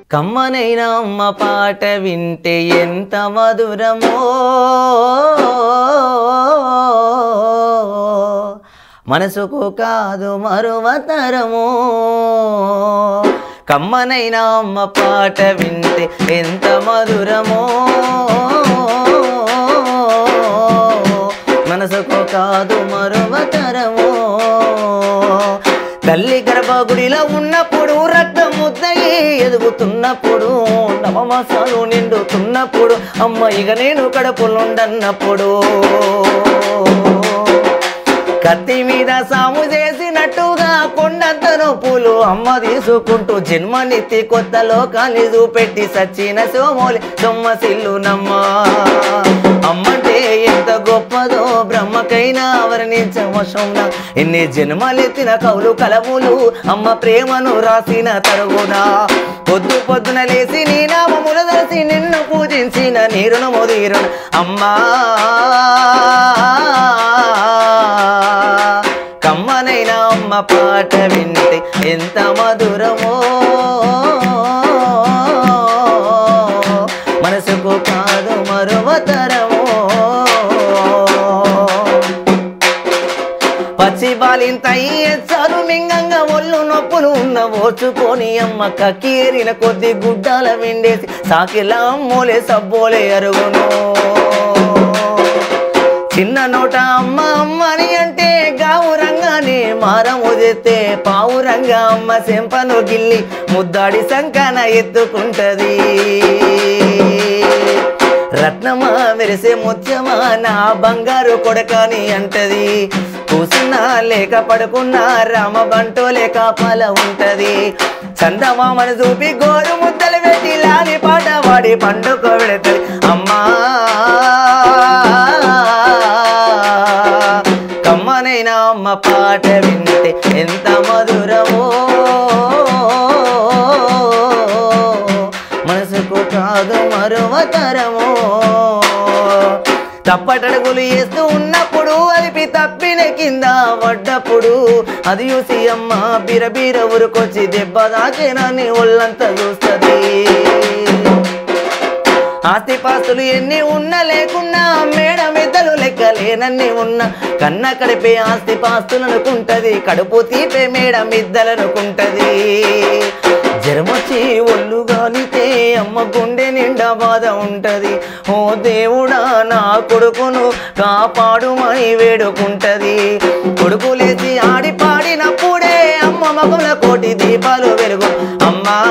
కమ్మనైన అమ్మ పాట వింటే ఎంత మధురమో మనసుకు కాదు మరువతరము కమ్మనైన అమ్మ పాట వింటే ఎంత మధురమో మనసుకు కాదు మరువతరము తల్లి గర్భగుడిలో ఉన్నప్పుడు రక్తం ముద్దయి ఎదుగుతున్నప్పుడు నవమాసాలు నిండుతున్నప్పుడు అమ్మ ఇక నేను కడుపులుండన్నప్పుడు కత్తి మీద సాము చేసినట్టుగా కొండంత నొప్పులు అమ్మ తీసుకుంటూ జన్మనిత్తి కొత్త లోకాన్ని చూపెట్టి సచ్చిన సోమోలి సొమ్మసిల్లునమ్మా అమ్మంటే ఎంత గొప్పదో బ్రహ్మకైనా వర్ణించవశంన ఎన్ని జన్మలెత్తిన కవులు కలములు అమ్మ ప్రేమను రాసిన తరుగునా పొద్దు పొద్దున లేసి నీ నామములు దలసి నిన్ను పూజించిన నీరును ముదీరును అమ్మా కమ్మనైన అమ్మ పాట వింటే ఎంత మధురమో మనసుకు కాదు మరువతరమో పచ్చి బాలింత ఎచ్చారు మింగంగా ఒళ్ళు నొప్పులు ఉన్న ఓర్చుకొని అమ్మ కక్కీరిన కొద్ది గుడ్డాల విండేసి సాకిలా అమ్మోలే సబ్బోలే అరుగును చిన్న నోట అమ్మ అమ్మని అంటే గావు రంగానే మారము తెస్తే పావు రంగా అమ్మ సెంపను గిల్లి ముద్దాడి సంకన ఎత్తుకుంటది రత్నమా మెరిసే ముత్యమా నా బంగారు కొడకని అంటది కూసున్నా లేక పడుకున్నా రామ బంటో లేక పాల ఉంటది చందమామను చూపి గోరు ముద్దలు పెట్టి లాలి పాట వాడి పండుగ పెడతది అమ్మా కమ్మనైన అమ్మ పాట వింటే ఎంత మధురమో మనసుకు కాదు మరువతరమో తప్పటడుగులు వేస్తూ ఉన్నప్పుడు అది తప్పిన కింద పడ్డప్పుడు అది చూసి అమ్మ బిరబీర ఊరుకొచ్చి దెబ్బ దాకేనని ఒళ్ళంతా చూస్తుంది ఆస్తిపాస్తులు ఎన్ని ఉన్నా లేకున్నా మేడ మెద్దలు లెక్కలేనన్ని ఉన్నా కన్న కడిపే ఆస్తిపాస్తులనుకుంటది కడుపు తీపే మేడ మిద్దలనుకుంటది జ్వరమొచ్చి ఒళ్ళు గాలితే అమ్మ గుండె నిండా బాధ ఉంటది ఓ దేవుడా నా కొడుకును కాపాడుమని వేడుకుంటది కొడుకు లేచి ఆడి పాడినప్పుడే అమ్మ మగముల కోటి దీపాలు వెలుగు అమ్మా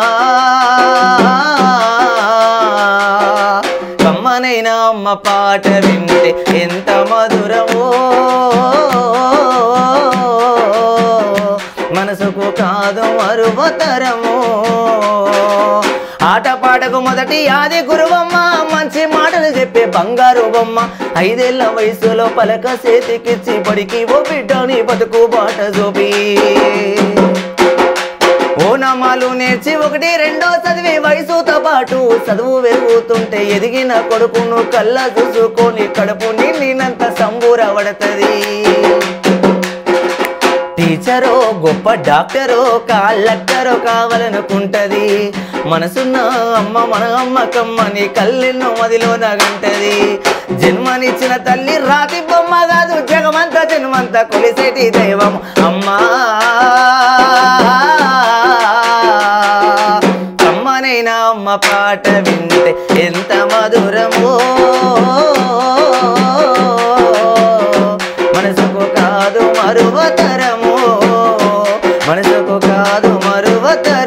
కమ్మనైన అమ్మ పాట వింటే ఎంత మధురమో మనసుకు కాదు మరువతరము ఆట పాటకు మొదటి ఆది గురువమ్మ మంచి మాటలు చెప్పే బంగారు బొమ్మ ఐదేళ్ల వయసులో పలక చేతికిచ్చి బడికి ఓ బిడ్డని బతుకు బాట చూపి ఓనమాలు నేర్చి ఒకటి రెండో చదివి వయసుతో పాటు చదువు పెరుగుతుంటే ఎదిగిన కొడుకును కళ్ళ చూసుకొని కడుపు నిండినంత సంబూరపడతది టీచరో గొప్ప డాక్టరో కాళ్ళక్కరో కావాలనుకుంటది మనసున్న అమ్మ మన అమ్మకమ్మని కళ్ళెన్నో మదిలో నగంటది జన్మనిచ్చిన తల్లి రాతి బొమ్మ కాదు జగమంత జన్మంత కొలిసేటి దైవం అమ్మా అమ్మనైనా అమ్మ పాట వింటే ఎంత మధురమో మనసుకు కాదు మరువతరము మనసుకు కాదు మరువతరము